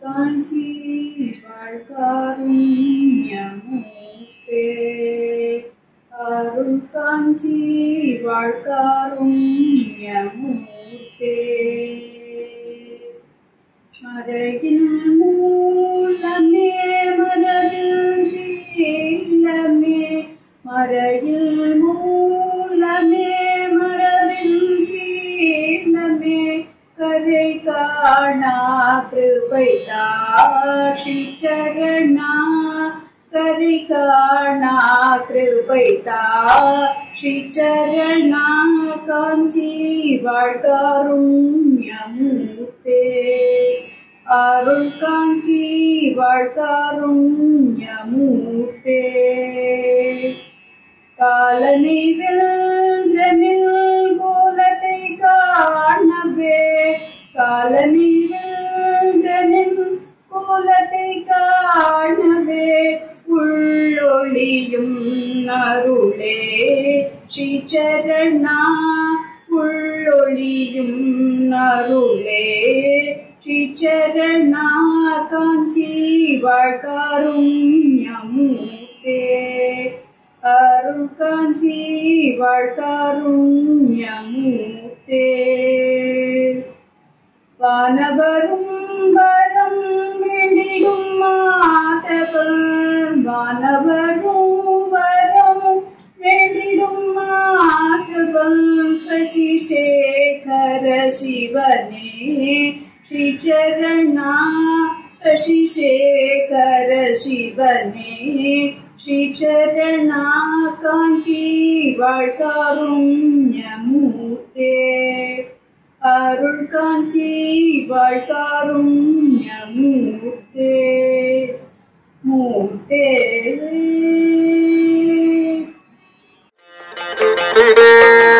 காஞ்சி வாழ்காருண்யமூர்த்தே அருள் காஞ்சி வாழ்காருண்யமூர்த்தே மறையில் மூலமே மரபில் சீலமே மறையில் மூலமே மரபில் சீலமே கரை காணா கிருபை தாஷி சரணா கரை காணா கிருபை தாஷி சரணா காஞ்சி வாழ்காருண்யமூர்த்தே அருள் காஞ்சி வாழ்காருண்யமூர்த்தே காலனை வெல்றனில் கோலத்தை காணவே காலனை வெல்றனில் கோலத்தை காணவே உள்ளொளியும் அருளே ஸ்ரீச்சரணா உள்ளொளியும் அருளே ஸ்ரீச்சரணா காஞ்சி வாழ்காருண்யமூர்த்தே அருள் காஞ்சி வாழ்காருண்யமூர்த்தே வானவரும் வரம் வேண்டிடும் மாதவர் வானவரும் வரம் வேண்டிடும் மாதவம் சசி சேகர சிவனே ஸ்ரீச்சரணா சசி சேகர சிவனே ஸ்ரீச்சரணா காஞ்சி வாழ்காருண்யமூர்த்தே அருள் காஞ்சி வாழ்காருண்யமூர்த்தே மூர்த்தே Thank you.